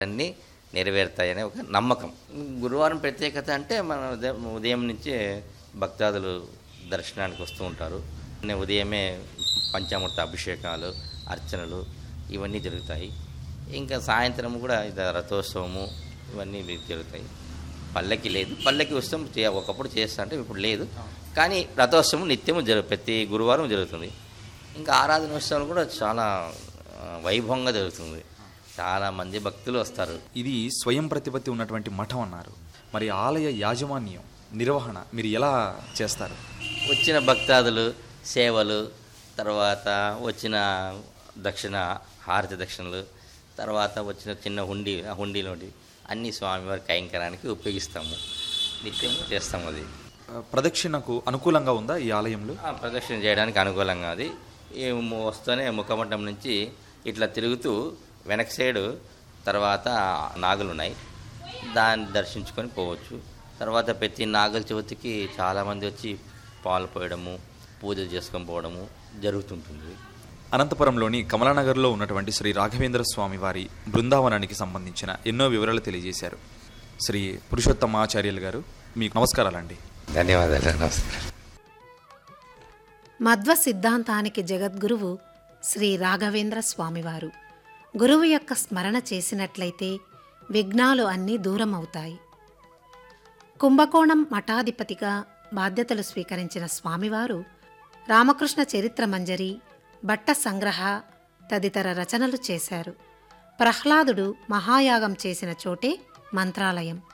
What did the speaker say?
అన్నీ నెరవేరుతాయనే ఒక నమ్మకం గురువారం ప్రత్యేకత అంటే మన ఉదయం ఉదయం నుంచే భక్తాదులు దర్శనానికి వస్తూ ఉంటారు నిన్న ఉదయమే పంచామృత అభిషేకాలు అర్చనలు ఇవన్నీ జరుగుతాయి ఇంకా సాయంత్రం కూడా ఇది రథోత్సవము ఇవన్నీ మీకు జరుగుతాయి పల్లకి లేదు పల్లకి ఉత్సవం చే ఒకప్పుడు చేస్తా అంటే ఇప్పుడు లేదు కానీ రథోత్సవం నిత్యము జరుగు ప్రతి గురువారం జరుగుతుంది ఇంకా ఆరాధన ఉత్సవం కూడా చాలా ఆ, వైభవంగా జరుగుతుంది చాలా మంది భక్తులు వస్తారు ఇది స్వయం ప్రతిపత్తి ఉన్నటువంటి మఠం అన్నారు మరి ఆలయ యాజమాన్యం నిర్వహణ మీరు ఎలా చేస్తారు వచ్చిన భక్తాదులు సేవలు తర్వాత వచ్చిన దక్షిణ హారతి దక్షిణలు తర్వాత వచ్చిన చిన్న హుండీ ఆ హుండీలోటి అన్ని స్వామివారి కైంకరానికి ఉపయోగిస్తాము నిత్యం చేస్తాము అది ఆ, ప్రదక్షిణకు అనుకూలంగా ఉందా ఈ ఆలయంలో ఆ, ప్రదక్షిణ చేయడానికి అనుకూలంగా అది ఈ ము- వస్తూనే ముఖమంటం నుంచి ఇట్లా తిరుగుతూ వెనక సైడు తర్వాత నాగులు ఉన్నాయి దాన్ని దర్శించుకొని పోవచ్చు తర్వాత ప్రతి నాగుల చవితికి చాలామంది వచ్చి పాలు పోయడము పూజలు చేసుకొని పోవడము జరుగుతుంటుంది అనంతపురంలోని కమలానగర్లో ఉన్నటువంటి శ్రీ రాఘవేంద్ర స్వామి వారి బృందావనానికి సంబంధించిన ఎన్నో వివరాలు తెలియజేశారు శ్రీ పురుషోత్తమాచార్యులు గారు మీకు నమస్కారాలండి ధన్యవాదాలు నమస్కారం మధ్వ సిద్ధాంతానికి జగద్గురువు శ్రీ రాఘవేంద్ర స్వామివారు గురువు యొక్క స్మరణ చేసినట్లయితే విఘ్నాలు అన్నీ దూరం అవుతాయి కుంభకోణం మఠాధిపతిగా బాధ్యతలు స్వీకరించిన స్వామివారు రామకృష్ణ చరిత్ర మంజరి బట్ట సంగ్రహ తదితర రచనలు చేశారు ప్రహ్లాదుడు మహాయాగం చేసిన చోటే మంత్రాలయం